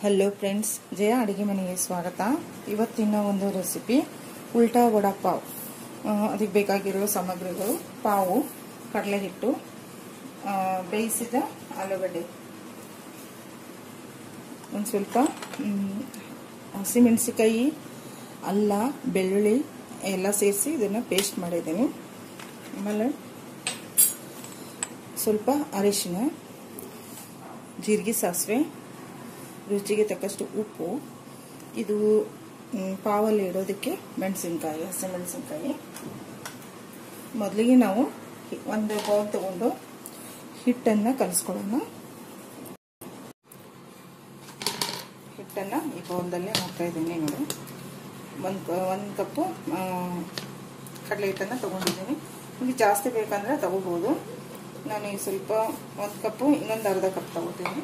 hello friends ಜಯ ಅಡುಗೆ ಮನೆಗೆ ಸ್ವಾಗತ ಇವತ್ತಿನ ಒಂದು ರೆಸಿಪಿ ಉಲ್ಟಾ ವಡಾ ಪಾವ್ ಆ, ಅದಕ್ಕೆ ಬೇಕಾಗಿರೋ ಸಾಮಗ್ರಿಗಳು ಪಾವು ಕಡಲೆ ಹಿಟ್ಟು ಆ, ಬೇಯಿಸಿದ ಆಲೂಗಡ್ಡೆ ಒಂದು ಸ್ವಲ್ಪ ಮ್, ಹಸಿಮೆಣಸಿಕಾಯಿ ಅಲ್ಲ ಬೆಳ್ಳುಳ್ಳಿ ಎಲ್ಲ ಸೇರಿಸಿ ಇದನ್ನು ಪೇಸ್ಟ್ ಮಾಡಿದ್ದೀನಿ ಆಮೇಲೆ ಸ್ವಲ್ಪ ಅರಿಶಿನ ಜೀರಿಗೆ ಸಾಸಿವೆ ರುಚಿಗೆ ತಕ್ಕಷ್ಟು ಉಪ್ಪು ಇದು ಮ್, ಪಾವಲ್ಲಿ ಇಡೋದಕ್ಕೆ ಮೆಣಸಿನ್ಕಾಯಿ ಹಸಿಮೆಣಸಿನ್ಕಾಯಿ ಮೊದಲಿಗೆ ನಾವು ಹಿ- ಒಂದು ಬೌಲ್ ತಗೊಂಡು ಹಿಟ್ಟನ್ನು ಕಲಿಸ್ಕೊಳ್ಳೋಣ ಹಿಟ್ಟನ್ನು ಈ ಬೌಲ್ದಲ್ಲೇ ಹಾಕ್ತಾ ಇದ್ದೀನಿ ನೋಡಿ ಒಂದು ಒಂದು ಕಪ್ಪು ಆ, ಕಡಲೆ ಹಿಟ್ಟನ್ನು ತೊಗೊಂಡಿದ್ದೀನಿ ನಿಮಗೆ ಜಾಸ್ತಿ ಬೇಕಂದರೆ ತಗೋಬೋದು ನಾನು ಈಗ ಸ್ವಲ್ಪ ಒಂದು ಕಪ್ಪು ಇನ್ನೊಂದು ಅರ್ಧ ಕಪ್ ತಗೋತೀನಿ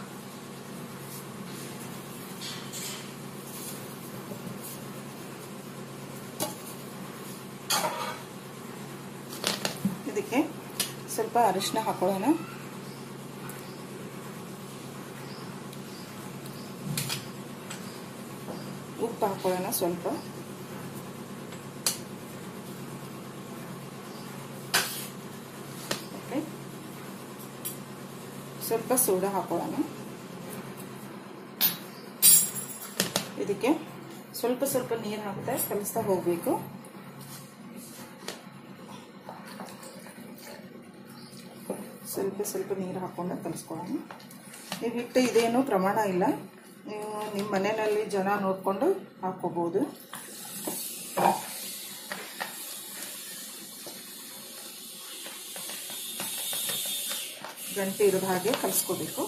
ಇದಕ್ಕೆ ಸ್ವಲ್ಪ ಅರಿಶಿನ ಹಾಕೊಳ್ಳೋಣ ಉಪ್ಪು ಹಾಕೊಳ್ಳೋಣ ಸ್ವಲ್ಪ ಓಕೆ ಸ್ವಲ್ಪ ಸೋಡಾ ಹಾಕೊಳ್ಳೋಣ ಇದಕ್ಕೆ ಸ್ವಲ್ಪ ಸ್ವಲ್ಪ ನೀರು ಹಾಕ್ತಾ ಕಲಿಸ್ತಾ ಹೋಗಬೇಕು ಸ್ವಲ್ಪ ಸ್ವಲ್ಪ ನೀರು ಹಾಕ್ಕೊಂಡು ಕಲಿಸ್ಕೊಳ್ಳೋಣ ನೀವು ಹಿಟ್ಟು ಇದೇನು ಪ್ರಮಾಣ ಇಲ್ಲ ನೀವು ನಿಮ್ಮ ಮನೆಯಲ್ಲಿ ಜನ ನೋಡಿಕೊಂಡು ಹಾಕ್ಕೋಬೋದು ಗಂಟೆ ಇರೋದು ಹಾಗೆ ಕಲಿಸ್ಕೋಬೇಕು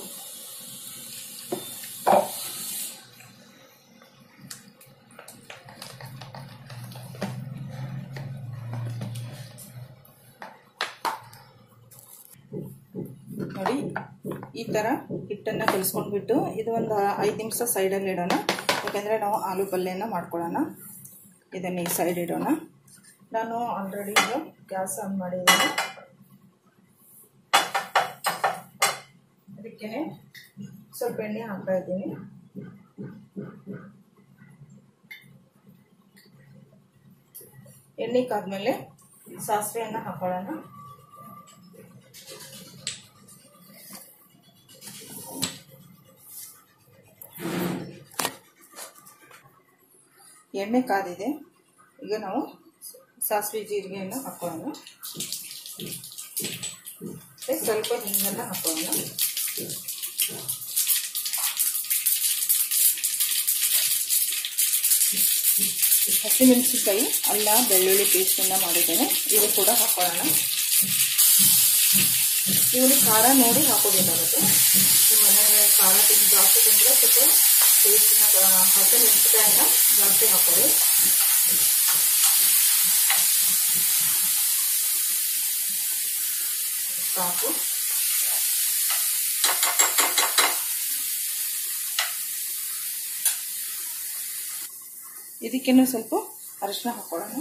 ನೋಡಿ ಈ ಥರ ಹಿಟ್ಟನ್ನು ಕಲಿಸ್ಕೊಂಡ್ಬಿಟ್ಟು ಇದು ಒಂದು ಐದು ನಿಮಿಷ ಸೈಡಲ್ಲಿ ಇಡೋಣ ಯಾಕೆಂದರೆ ನಾವು ಆಲೂ ಪಲ್ಯನ ಮಾಡ್ಕೊಳ್ಳೋಣ ಇದನ್ನು ಈ ಸೈಡ್ ಇಡೋಣ ನಾನು ಆಲ್ರೆಡಿ ಈಗ ಗ್ಯಾಸ್ ಆನ್ ಮಾಡಿದ್ದೀನಿ ಅದಕ್ಕೆ ಸ್ವಲ್ಪ ಎಣ್ಣೆ ಹಾಕ್ತಾ ಇದ್ದೀನಿ ಎಣ್ಣೆ ಕಾದ್ಮೇಲೆ ಸಾಸಿವೆಯನ್ನು ಹಾಕೊಳ್ಳೋಣ ಎಣ್ಣೆ ಕಾದಿದೆ ಈಗ ನಾವು ಸಾಸಿವೆ ಜೀರಿಗೆಯನ್ನು ಹಾಕೊಳ್ಳೋಣ ಮತ್ತೆ ಸ್ವಲ್ಪ ಹಿಂಗನ್ನು ಹಾಕೊಳ್ಳೋಣ ಹಸಿಮೆಣಸಿನಕಾಯಿ ಅಲ್ಲ ಬೆಳ್ಳುಳ್ಳಿ ಪೇಸ್ಟನ್ನು ಮಾಡಿದ್ದೇನೆ ಇದು ಕೂಡ ಹಾಕೊಳ್ಳೋಣ ಇವನು ಖಾರ ನೋಡಿ ಹಾಕೋಬೇಕಾಗುತ್ತೆ ನಿಮ್ಮ ಮನೆಯಲ್ಲಿ ಖಾರ ತಿಂದು ಜಾಸ್ತಿ ತಿಂದರೆ ಸ್ವಲ್ಪ ಪೇಸ್ಟಿನ ಹಸಿಮೆಣಸಿನಕಾಯಿನ ಜಾಸ್ತಿ ಹಾಕೊಳ್ಳಿ ಸಾಕು ಇದಕ್ಕೇನು ಸ್ವಲ್ಪ ಅರಿಶಿನ ಹಾಕೊಳ್ಳೋಣ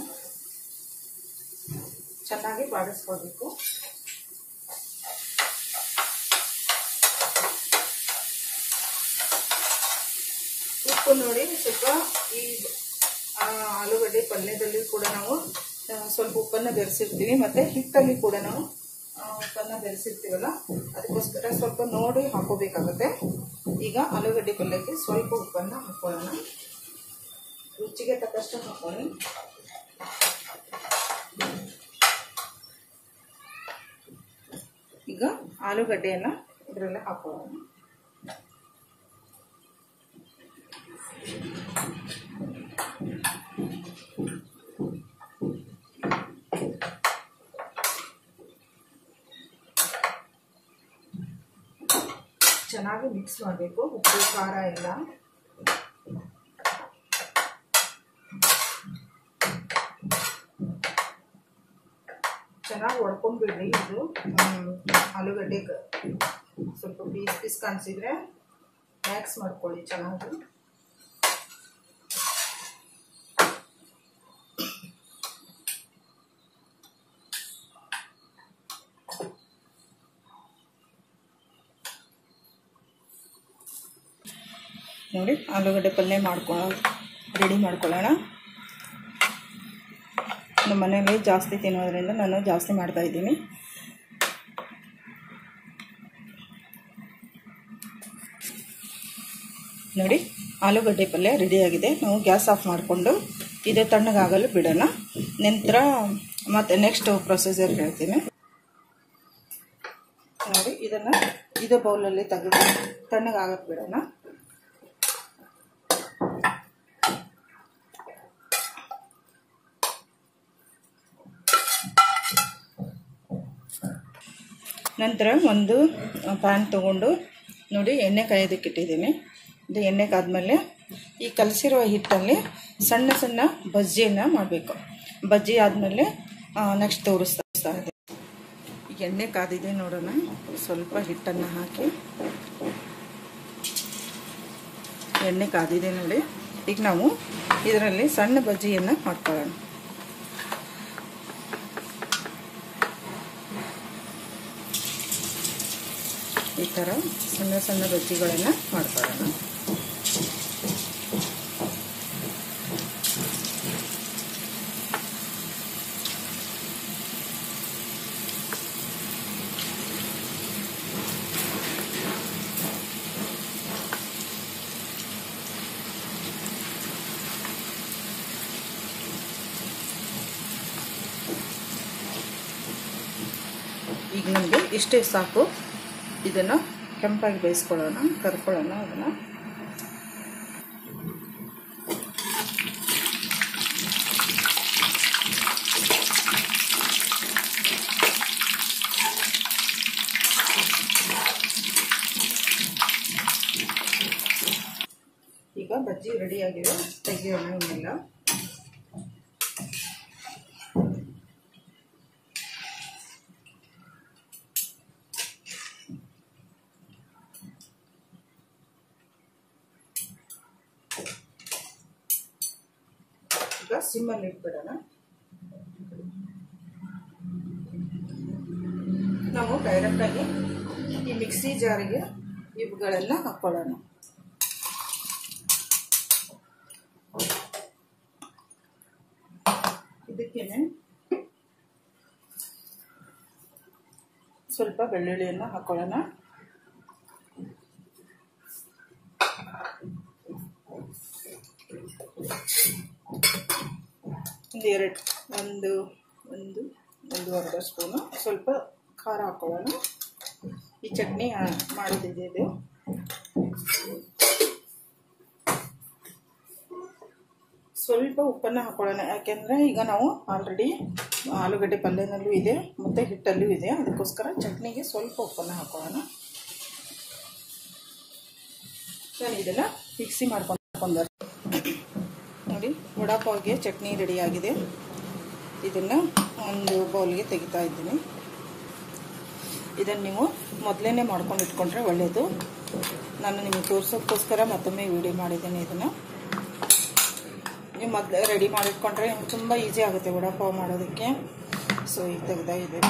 ಚೆನ್ನಾಗಿ ಬಾಡಿಸ್ಕೊಳ್ಬೇಕು ಉಪ್ಪು ನೋಡಿ ಸ್ವಲ್ಪ ಈ ಆ, ಆಲೂಗಡ್ಡೆ ಪಲ್ಯದಲ್ಲಿ ಕೂಡ ನಾವು ಆ, ಸ್ವಲ್ಪ ಉಪ್ಪನ್ನು ಬೆರೆಸಿರ್ತೀವಿ ಮತ್ತೆ ಹಿಟ್ಟಲ್ಲಿ ಕೂಡ ನಾವು ಆ, ಉಪ್ಪನ್ನು ಬೆರೆಸಿರ್ತೀವಲ್ಲ ಅದಕ್ಕೋಸ್ಕರ ಸ್ವಲ್ಪ ನೋಡಿ ಹಾಕೋಬೇಕಾಗುತ್ತೆ ಈಗ ಆಲೂಗಡ್ಡೆ ಪಲ್ಯಕ್ಕೆ ಸ್ವಲ್ಪ ಉಪ್ಪನ್ನು ಹಾಕೊಳ್ಳೋಣ ರುಚಿಗೆ ತಕ್ಕಷ್ಟು ಹಾಕೊಳ್ಳಿ ಈಗ ಆಲೂಗಡ್ಡೆಯನ್ನು ಇದರಲ್ಲೇ ಹಾಕೊಳ್ಳೋಣ ಚೆನ್ನಾಗಿ ಮಿಕ್ಸ್ ಮಾಡಬೇಕು ಉಪ್ಪು ಖಾರ ಎಲ್ಲ ಚೆನ್ನಾಗಿ ಹೊಡ್ಕೊಂಡ್ಬಿಡ್ರಿ ಇದು ಹ್ಮ್, ಆಲೂಗಡ್ಡೆ ಕ- ಸ್ವಲ್ಪ ಪೀಸ್ ಪೀಸ್ ಕಾಣಿಸಿದ್ರೆ ಮ್ಯಾಕ್ಸ್ ಮಾಡ್ಕೊಳ್ಳಿ ಚೆನ್ನಾಗಿ ನೋಡಿ ಆಲೂಗಡ್ಡೆ ಪಲ್ಯ ಮಾಡ್ಕೊಳ್ಳೋಣ ರೆಡಿ ಮಾಡ್ಕೊಳ್ಳೋಣ ನಮ್ಮ ಮನೇಲಿ ಜಾಸ್ತಿ ತಿನ್ನೋದ್ರಿಂದ ನಾನು ಜಾಸ್ತಿ ಮಾಡ್ತಾ ಇದ್ದೀನಿ ನೋಡಿ ಆಲೂಗಡ್ಡೆ ಪಲ್ಯ ರೆಡಿಯಾಗಿದೆ ನಾವು ಗ್ಯಾಸ್ ಆಫ್ ಮಾಡಿಕೊಂಡು ಇದೇ ತಣ್ಣಗಾಗಲು ಬಿಡೋಣ ನಂತರ ಮತ್ತೆ ನೆಕ್ಸ್ಟ್ ಪ್ರೊಸೀಜರ್ ಹೇಳ್ತೀನಿ ನೋಡಿ ಇದನ್ನು ಇದೇ ಬೌಲಲ್ಲಿ ತೆಗೆದು ತಣ್ಣಗಾಗಕ್ಕೆ ಬಿಡೋಣ ನಂತರ ಒಂದು ಪ್ಯಾನ್ ತೊಗೊಂಡು ನೋಡಿ ಎಣ್ಣೆ ಕಾಯೋದಕ್ಕೆ ಇಟ್ಟಿದ್ದೀನಿ ಇದು ಎಣ್ಣೆ ಕಾದ್ಮೇಲೆ ಈ ಕಲಸಿರುವ ಹಿಟ್ಟಲ್ಲಿ ಸಣ್ಣ ಸಣ್ಣ ಬಜ್ಜಿಯನ್ನು ಮಾಡಬೇಕು ಬಜ್ಜಿ ಆದಮೇಲೆ ನೆಕ್ಸ್ಟ್ ತೋರಿಸ್ತಾ ಇದೆ ಈಗ ಎಣ್ಣೆ ಕಾದಿದೆ ನೋಡೋಣ ಸ್ವಲ್ಪ ಹಿಟ್ಟನ್ನು ಹಾಕಿ ಎಣ್ಣೆ ಕಾದಿದೆ ನೋಡಿ ಈಗ ನಾವು ಇದರಲ್ಲಿ ಸಣ್ಣ ಬಜ್ಜಿಯನ್ನು ಮಾಡ್ಕೊಳ್ಳೋಣ ಈ ಥರ ಸಣ್ಣ ಸಣ್ಣ ಬಜ್ಜಿಗಳನ್ನು ಮಾಡ್ಕೊಳ್ಳೋಣ ಈಗ ನಮಗೆ ಇಷ್ಟೇ ಸಾಕು ಇದನ್ನು ಕೆಂಪಾಗಿ ಬೇಯಿಸ್ಕೊಳ್ಳೋಣ ಕರ್ಕೊಳ್ಳೋಣ ಅದನ್ನು ಈಗ ಬಜ್ಜಿ ರೆಡಿಯಾಗಿದೆ ತೆಗಿಯೋಣ ಇನ್ನೆಲ್ಲ ಈಗ ಸಿಮ್ಮಲ್ಲಿ ಇಟ್ಬಿಡೋಣ ನಾವು ಡೈರೆಕ್ಟಾಗಿ ಈ ಮಿಕ್ಸಿ ಜಾರಿಗೆ ಇವುಗಳೆಲ್ಲ ಹಾಕ್ಕೊಳ್ಳೋಣ ಇದಕ್ಕೇನೆ ಸ್ವಲ್ಪ ಬೆಳ್ಳುಳ್ಳಿಯನ್ನು ಹಾಕ್ಕೊಳ್ಳೋಣ ಒಂದು ಎರಡು ಒಂದು ಒಂದು ಒಂದೂವರೆ ಸ್ಪೂನು ಸ್ವಲ್ಪ ಖಾರ ಹಾಕ್ಕೊಳ್ಳೋಣ ಈ ಚಟ್ನಿ ಮಾಡೋದಿದೆ ಇದು ಸ್ವಲ್ಪ ಉಪ್ಪನ್ನು ಹಾಕ್ಕೊಳ್ಳೋಣ ಯಾಕೆಂದರೆ ಈಗ ನಾವು ಆಲ್ರೆಡಿ ಆಲೂಗಡ್ಡೆ ಪಲ್ಯನಲ್ಲೂ ಇದೆ ಮತ್ತು ಹಿಟ್ಟಲ್ಲೂ ಇದೆ ಅದಕ್ಕೋಸ್ಕರ ಚಟ್ನಿಗೆ ಸ್ವಲ್ಪ ಉಪ್ಪನ್ನು ಹಾಕ್ಕೊಳ್ಳೋಣ ನಾನು ಇದನ್ನು ಮಿಕ್ಸಿ ಮಾಡ್ಕೊಂಡು ಬರ್ತೀನಿ ನೋಡಿ ವಡಾಪಾವ್ಗೆ ಚಟ್ನಿ ರೆಡಿಯಾಗಿದೆ ಇದನ್ನು ಒಂದು ಬೌಲ್ಗೆ ತೆಗಿತಾ ಇದ್ದೀನಿ ಇದನ್ನು ನೀವು ಮೊದಲೇ ಮಾಡ್ಕೊಂಡು ಇಟ್ಕೊಂಡ್ರೆ ಒಳ್ಳೆಯದು ನಾನು ನಿಮಗೆ ತೋರಿಸೋಕ್ಕೋಸ್ಕರ ಮತ್ತೊಮ್ಮೆ ವಿಡಿಯೋ ಮಾಡಿದ್ದೀನಿ ಇದನ್ನು ನೀವು ಮೊದಲೇ ರೆಡಿ ಮಾಡಿಟ್ಕೊಂಡ್ರೆ ನಿಮ್ಗೆ ತುಂಬ ಈಸಿ ಆಗುತ್ತೆ ವಡಾಪಾವ್ ಮಾಡೋದಕ್ಕೆ ಸೊ ಈಗ ತೆಗ್ದಾ ಇದೆ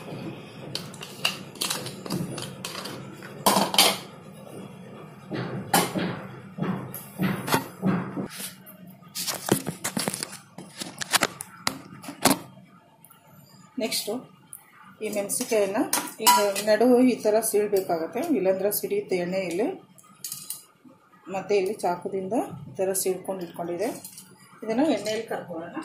ನೆಕ್ಸ್ಟು ಈ ಮೆಣಸಿಕಾಯನ್ನ ಈಗ ನಡುವೆ ಈ ಥರ ಸೀಳಬೇಕಾಗತ್ತೆ ಇಲ್ಲಾಂದ್ರೆ ಸಿಡಿಯುತ್ತೆ ಎಣ್ಣೆಯಲ್ಲಿ ಮತ್ತು ಇಲ್ಲಿ ಚಾಕುದಿಂದ ಈ ಥರ ಸೀಳ್ಕೊಂಡು ಇಟ್ಕೊಂಡಿದೆ ಇದನ್ನು ಎಣ್ಣೆಯಲ್ಲಿ ಕರ್ಕೊಳ್ಳೋಣ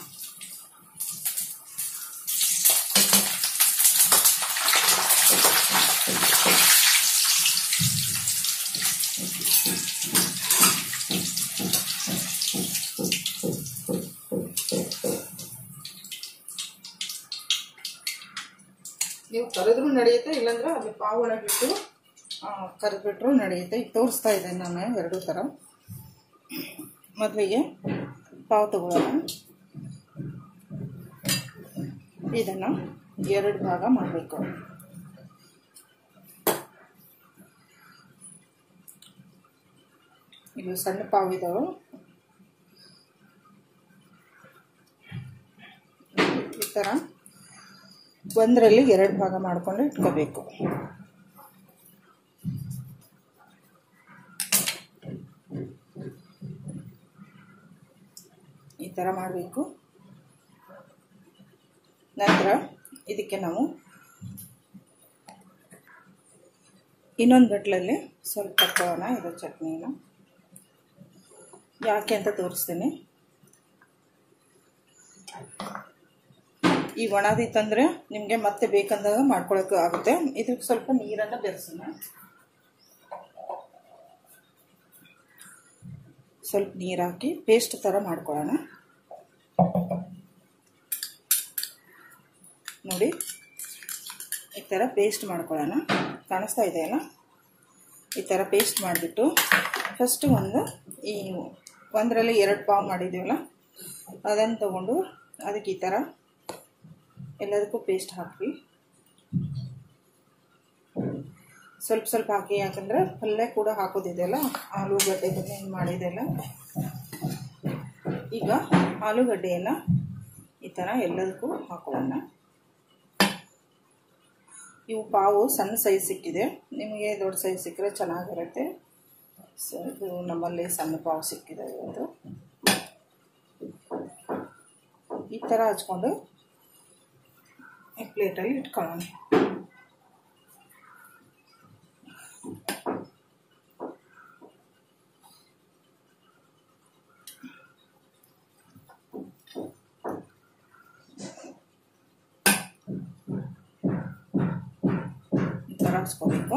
ನೀವು ಕರೆದ್ರೂ ನಡೆಯುತ್ತೆ ಇಲ್ಲಾಂದ್ರೆ ಅಲ್ಲಿ ಪಾವು ಒಳಗಿಟ್ಟು ಕರೆದ್ಬಿಟ್ರು ನಡೆಯುತ್ತೆ ಈಗ ತೋರಿಸ್ತಾ ಇದ್ದೇನೆ ನಾನು ಎರಡೂ ಥರ ಮೊದಲಿಗೆ ಪಾವು ತಗೊಳ್ಳೋಣ ಇದನ್ನು ಎರಡು ಭಾಗ ಮಾಡಬೇಕು ಇದು ಸಣ್ಣ ಪಾವು ಇದಾವೆ ಈ ಥರ ಒಂದರಲ್ಲಿ ಎರಡು ಭಾಗ ಮಾಡಿಕೊಂಡು ಇಟ್ಕೋಬೇಕು ಥರ ಮಾಡಬೇಕು ನಂತರ ಇದಕ್ಕೆ ನಾವು ಇನ್ನೊಂದು ಬಟ್ಲಲ್ಲಿ ಸ್ವಲ್ಪ ತಕ್ಕೊಳ್ಳೋಣ ಇದು ಚಟ್ನಿನ ಯಾಕೆ ಅಂತ ತೋರಿಸ್ತೀನಿ ಈ ಒಣದಿತ್ತಂದರೆ ನಿಮಗೆ ಮತ್ತೆ ಬೇಕಂದಾಗ ಮಾಡ್ಕೊಳಕ್ಕೆ ಆಗುತ್ತೆ ಇದಕ್ಕೆ ಸ್ವಲ್ಪ ನೀರನ್ನು ಬೆರೆಸೋಣ ಸ್ವಲ್ಪ ನೀರು ಹಾಕಿ ಪೇಸ್ಟ್ ಥರ ಮಾಡ್ಕೊಳ್ಳೋಣ ನೋಡಿ ಈ ಥರ ಪೇಸ್ಟ್ ಮಾಡ್ಕೊಳ್ಳೋಣ ಕಾಣಿಸ್ತಾ ಇದೆಯಲ್ಲ ಈ ಥರ ಪೇಸ್ಟ್ ಮಾಡಿಬಿಟ್ಟು ಫಸ್ಟು ಒಂದು ಈ ಒಂದರಲ್ಲಿ ಎರಡು ಪಾವ್ ಮಾಡಿದ್ದೀವಲ್ಲ ಅದನ್ನು ತಗೊಂಡು ಅದಕ್ಕೆ ಈ ಥರ ಎಲ್ಲದಕ್ಕೂ ಪೇಸ್ಟ್ ಹಾಕಿ ಸ್ವಲ್ಪ ಸ್ವಲ್ಪ ಹಾಕಿ ಯಾಕಂದರೆ ಪಲ್ಯ ಕೂಡ ಹಾಕೋದಿದೆಯಲ್ಲ ಆಲೂಗಡ್ಡೆ ಏನು ಮಾಡಿದೆಲ್ಲ ಈಗ ಆಲೂಗಡ್ಡೆಯನ್ನು ಈ ಥರ ಎಲ್ಲದಕ್ಕೂ ಹಾಕೊಳ್ಳೋಣ ಇವು ಪಾವು ಸಣ್ಣ ಸೈಜ್ ಸಿಕ್ಕಿದೆ ನಿಮಗೆ ದೊಡ್ಡ ಸೈಜ್ ಸಿಕ್ಕರೆ ಚೆನ್ನಾಗಿರುತ್ತೆ ಸೊ ಇದು ನಮ್ಮಲ್ಲಿ ಸಣ್ಣ ಪಾವು ಸಿಕ್ಕಿದೆ ಇವತ್ತು ಈ ಥರ ಹಚ್ಕೊಂಡು ಈ ಪ್ಲೇಟಲ್ಲಿ ಇಟ್ಕೊಳ್ಳೋಣ ಈ ಥರ ಹಚ್ಕೋಬೇಕು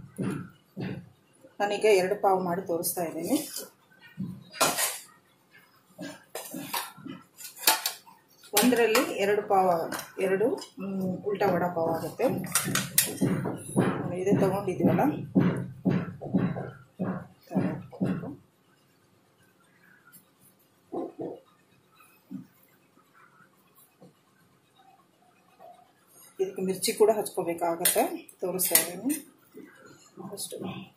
ನಾನೀಗ ಎರಡು ಪಾವು ಮಾಡಿ ತೋರಿಸ್ತಾ ಇದ್ದೀನಿ ಒಂದರಲ್ಲಿ ಎರಡು ಪಾವ ಎರಡು ಉಲ್ಟಾ ವಡ ಪಾವ್ ಆಗುತ್ತೆ ಇದು ತಗೊಂಡಿದ್ದೀವಲ್ಲ ಇದಕ್ಕೆ ಮಿರ್ಚಿ ಕೂಡ ಹಚ್ಕೋಬೇಕಾಗತ್ತೆ ತೋರಿಸ್ತಾ ಇದ್ದೀನಿ ಅಷ್ಟು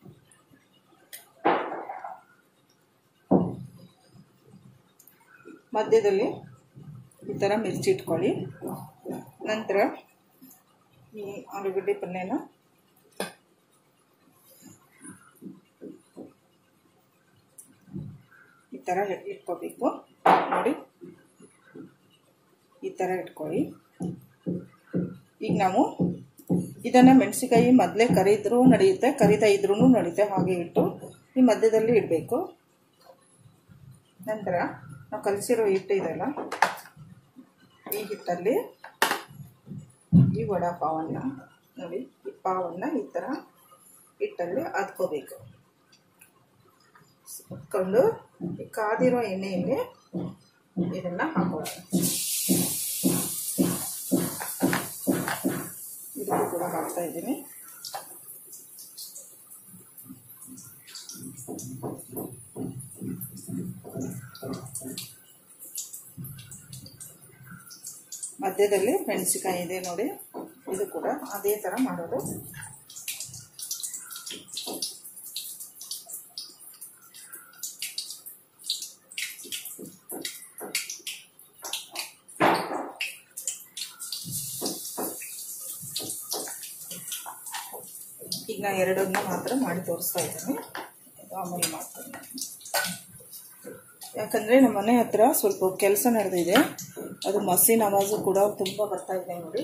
ಮಧ್ಯದಲ್ಲಿ ಈ ಥರ ಮಿರ್ಚಿ ಇಟ್ಕೊಳ್ಳಿ ನಂತರ ಈ ಆಲೂಗಡ್ಡೆ ಪಲ್ಯನ ಈ ಥರ ಇಟ್ಕೋಬೇಕು ನೋಡಿ ಈ ಥರ ಇಟ್ಕೊಳ್ಳಿ ಈಗ ನಾವು ಇದನ್ನು ಮೆಣಸಿಕಾಯಿ ಮೊದಲೇ ಕರಿದ್ರೂ ನಡೆಯುತ್ತೆ ಕರಿತಾ ಇದ್ರೂ ನಡೆಯುತ್ತೆ ಹಾಗೆ ಇಟ್ಟು ಈ ಮಧ್ಯದಲ್ಲಿ ಇಡಬೇಕು ನಂತರ ನಾವು ಕಲಸಿರೋ ಹಿಟ್ಟು ಇದೆಲ್ಲ ಈ ಹಿಟ್ಟಲ್ಲಿ ಈ ವಡಾ ಪಾವನ್ನು ನೋಡಿ ಈ ಪಾವನ್ನು ಈ ಥರ ಹಿಟ್ಟಲ್ಲಿ ಅದ್ಕೋಬೇಕು ಅದ್ಕೊಂಡು ಈ ಕಾದಿರೋ ಎಣ್ಣೆಯಲ್ಲಿ ಇದನ್ನು ಹಾಕೋಣ ಇದಕ್ಕೂ ಕೂಡ ಹಾಕ್ತಾ ಇದ್ದೀನಿ ಮಧ್ಯದಲ್ಲಿ ಮೆಣಸಿಕಾಯಿ ಇದೆ ನೋಡಿ ಇದು ಕೂಡ ಅದೇ ಥರ ಮಾಡೋದು ಈಗ ನಾ ಎರಡನ್ನ ಮಾತ್ರ ಮಾಡಿ ತೋರಿಸ್ತಾ ಇದ್ದೀನಿ ಆಮೇಲೆ ಮಾಡ್ತೀನಿ ಯಾಕಂದರೆ ನಮ್ಮ ಮನೆ ಹತ್ರ ಸ್ವಲ್ಪ ಕೆಲಸ ನಡೆದಿದೆ ಅದು ಮಸೀನ್ ಆವಾಜು ಕೂಡ ತುಂಬ ಬರ್ತಾ ಇದೆ ನೋಡಿ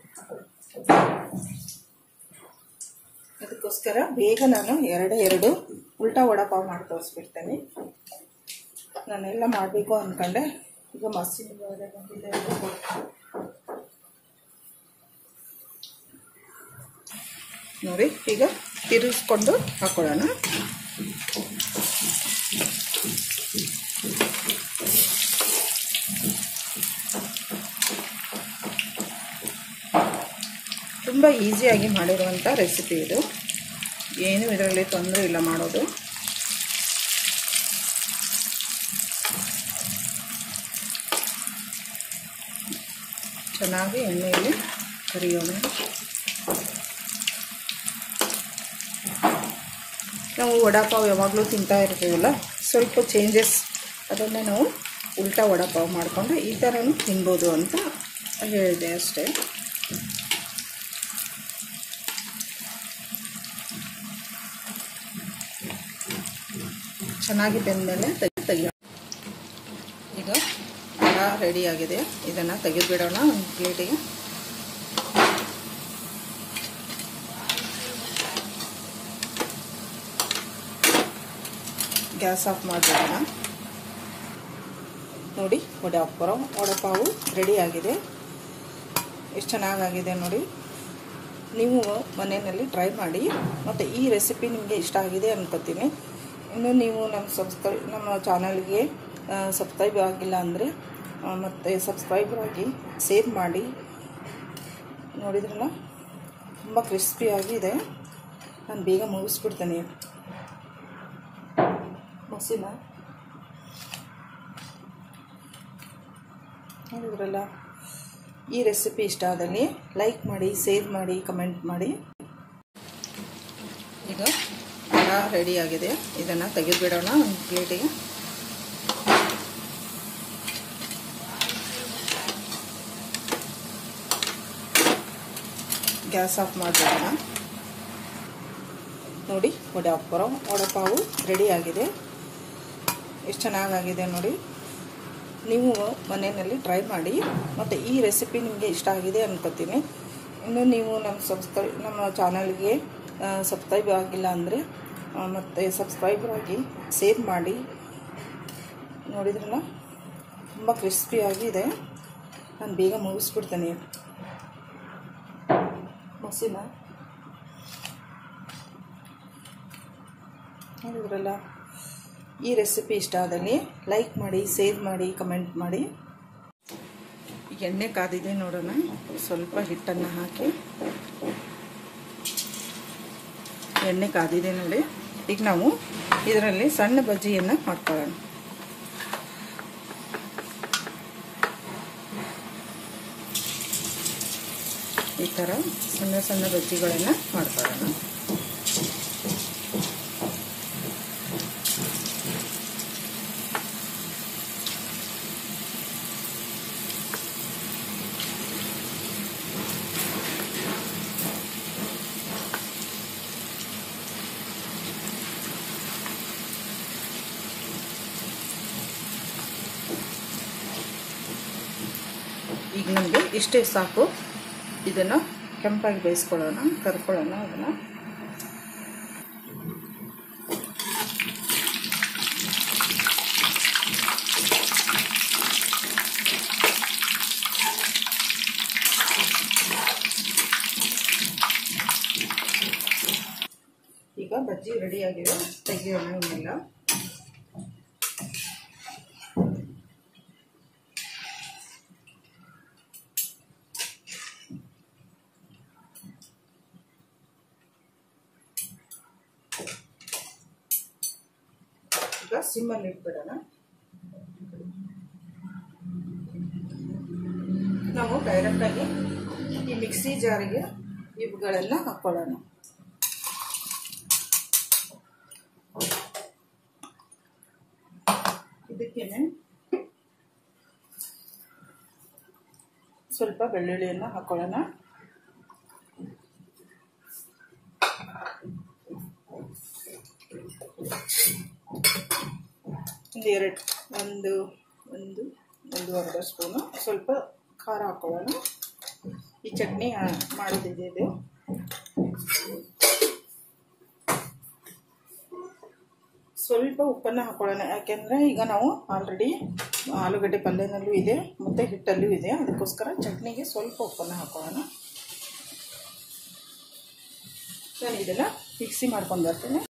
ಅದಕ್ಕೋಸ್ಕರ ಬೇಗ ನಾನು ಎರಡೇ ಎರಡು ಉಲ್ಟಾ ವಡಪಾವ್ ಮಾಡಿ ತೋರಿಸ್ಬಿಡ್ತೇನೆ ನಾನೆಲ್ಲ ಮಾಡಬೇಕು ಅಂದ್ಕೊಂಡೆ ಈಗ ಮಸೀನ್ ಬಂದಿದೆ ನೋಡಿ ಈಗ ತಿರುಗಿಸ್ಕೊಂಡು ಹಾಕೊಳ್ಳೋಣ ತುಂಬ ಈಸಿಯಾಗಿ ಮಾಡಿರುವಂಥ ರೆಸಿಪಿ ಇದು ಏನು ಇದರಲ್ಲಿ ತೊಂದರೆ ಇಲ್ಲ ಮಾಡೋದು ಚೆನ್ನಾಗಿ ಎಣ್ಣೆಯಲ್ಲಿ ಕರಿಯೋಣ ನಾವು ವಡಾಪಾವ್ ಯಾವಾಗಲೂ ತಿಂತಾ ಇರ್ತೀವಲ್ಲ ಸ್ವಲ್ಪ ಚೇಂಜಸ್ ಅದನ್ನು ನಾವು ಉಲ್ಟಾ ವಡಾಪಾವ್ ಮಾಡಿಕೊಂಡು ಈ ಥರನೂ ತಿನ್ಬೋದು ಅಂತ ಹೇಳಿದೆ ಅಷ್ಟೇ ಚೆನ್ನಾಗಿ ಬೆಂದಮೇಲೆ ತೆಗಿ ತೆಗಿಯೋ ಈಗ ರೆಡಿ ಆಗಿದೆ ಇದನ್ನು ತೆಗೆದುಬಿಡೋಣ ಒಂದು ಪ್ಲೇಟಿಗೆ ಗ್ಯಾಸ್ ಆಫ್ ಮಾಡಿಬಿಡೋಣ ನೋಡಿ ವಡಾಪುರ ವಡಪಾವು ರೆಡಿ ಆಗಿದೆ ಎಷ್ಟು ಚೆನ್ನಾಗಾಗಿದೆ ನೋಡಿ ನೀವು ಮನೆಯಲ್ಲಿ ಟ್ರೈ ಮಾಡಿ ಮತ್ತು ಈ ರೆಸಿಪಿ ನಿಮಗೆ ಇಷ್ಟ ಆಗಿದೆ ಅನ್ಕೋತೀನಿ ಇನ್ನು ನೀವು ನಮ್ಮ ಸಬ್ಸ್ಕ್ರೈ ನಮ್ಮ ಚಾನಲ್ಗೆ ಸಬ್ಸ್ಕ್ರೈಬ್ ಆಗಿಲ್ಲ ಅಂದರೆ ಮತ್ತು ಸಬ್ಸ್ಕ್ರೈಬರ್ ಆಗಿ ಸೇವ್ ಮಾಡಿ ನೋಡಿದ್ರಲ್ಲ ತುಂಬ ಕ್ರಿಸ್ಪಿಯಾಗಿದೆ ನಾನು ಬೇಗ ಮುಗಿಸ್ಬಿಡ್ತೇನೆ ಮಸಿನ ನೋಡಿದ್ರಲ್ಲ ಈ ರೆಸಿಪಿ ಇಷ್ಟ ಆದಲ್ಲಿ ಲೈಕ್ ಮಾಡಿ ಸೇವ್ ಮಾಡಿ ಕಮೆಂಟ್ ಮಾಡಿ ಈಗ ಎಲ್ಲ ರೆಡಿ ಆಗಿದೆ ಇದನ್ನು ತೆಗೆದುಬಿಡೋಣ ಒಂದು ಪ್ಲೇಟಿಗೆ ಗ್ಯಾಸ್ ಆಫ್ ಮಾಡಿಬಿಡೋಣ ನೋಡಿ ವಡಾಪುರ ವಡಪಾವು ರೆಡಿ ಆಗಿದೆ ಎಷ್ಟು ಚೆನ್ನಾಗಾಗಿದೆ ನೋಡಿ ನೀವು ಮನೆಯಲ್ಲಿ ಟ್ರೈ ಮಾಡಿ ಮತ್ತು ಈ ರೆಸಿಪಿ ನಿಮಗೆ ಇಷ್ಟ ಆಗಿದೆ ಅನ್ಕೋತೀನಿ ಇನ್ನು ನೀವು ನಮ್ಮ ಸಬ್ಸ್ಕ್ರೈ ನಮ್ಮ ಚಾನಲ್ಗೆ ಸಬ್ಸ್ಕ್ರೈಬ್ ಆಗಿಲ್ಲ ಅಂದರೆ ಮತ್ತು ಸಬ್ಸ್ಕ್ರೈಬರ್ ಆಗಿ ಸೇವ್ ಮಾಡಿ ನೋಡಿದ್ರಲ್ಲ ತುಂಬ ಕ್ರಿಸ್ಪಿಯಾಗಿದೆ ನಾನು ಬೇಗ ಮುಗಿಸ್ಬಿಡ್ತೇನೆ ಮಸಿನ ನೋಡಿದ್ರಲ್ಲ ಈ ರೆಸಿಪಿ ಇಷ್ಟ ಆದಲ್ಲಿ ಲೈಕ್ ಮಾಡಿ ಸೇವ್ ಮಾಡಿ ಕಮೆಂಟ್ ಮಾಡಿ ಈಗ ಎಣ್ಣೆ ಕಾದಿದೆ ನೋಡೋಣ ಸ್ವಲ್ಪ ಹಿಟ್ಟನ್ನು ಹಾಕಿ ಎಣ್ಣೆ ಕಾದಿದೆ ನೋಡಿ ಈಗ ನಾವು ಇದರಲ್ಲಿ ಸಣ್ಣ ಬಜ್ಜಿಯನ್ನು ಮಾಡ್ಕೊಳ್ಳೋಣ ಈ ಥರ ಸಣ್ಣ ಸಣ್ಣ ಬಜ್ಜಿಗಳನ್ನು ಮಾಡ್ಕೊಳ್ಳೋಣ ಈಗ ನಮಗೆ ಇಷ್ಟೇ ಸಾಕು ಇದನ್ನು ಕೆಂಪಾಗಿ ಬೇಯಿಸ್ಕೊಳ್ಳೋಣ ಕರ್ಕೊಳ್ಳೋಣ ಅದನ್ನು ಈಗ ಬಜ್ಜಿ ರೆಡಿಯಾಗಿದೆ ತೆಗಿಯೋಣ ಇವನ್ನೆಲ್ಲ ಈಗ ಸಿಮ್ಮಲ್ಲಿ ಇಟ್ಬಿಡೋಣ ನಾವು ಡೈರೆಕ್ಟಾಗಿ ಈ ಮಿಕ್ಸಿ ಜಾರಿಗೆ ಇವುಗಳೆಲ್ಲ ಹಾಕ್ಕೊಳ್ಳೋಣ ಇದಕ್ಕೇನೆ ಸ್ವಲ್ಪ ಬೆಳ್ಳುಳ್ಳಿಯನ್ನು ಹಾಕ್ಕೊಳ್ಳೋಣ ಒಂದು ಎರಡು ಒಂದು ಒಂದು ಒಂದೂವರೆ ಸ್ಪೂನು ಸ್ವಲ್ಪ ಖಾರ ಹಾಕ್ಕೊಳ್ಳೋಣ ಈ ಚಟ್ನಿ ಮಾಡಿದ್ದಿದೆ ಇದು ಸ್ವಲ್ಪ ಉಪ್ಪನ್ನು ಹಾಕ್ಕೊಳ್ಳೋಣ ಯಾಕೆಂದರೆ ಈಗ ನಾವು ಆಲ್ರೆಡಿ ಆಲೂಗಡ್ಡೆ ಪಲ್ಯನಲ್ಲೂ ಇದೆ ಮತ್ತು ಹಿಟ್ಟಲ್ಲೂ ಇದೆ ಅದಕ್ಕೋಸ್ಕರ ಚಟ್ನಿಗೆ ಸ್ವಲ್ಪ ಉಪ್ಪನ್ನು ಹಾಕ್ಕೊಳ್ಳೋಣ ನಾನು ಇದನ್ನು ಮಿಕ್ಸಿ ಮಾಡ್ಕೊಂಡು ಬರ್ತೀನಿ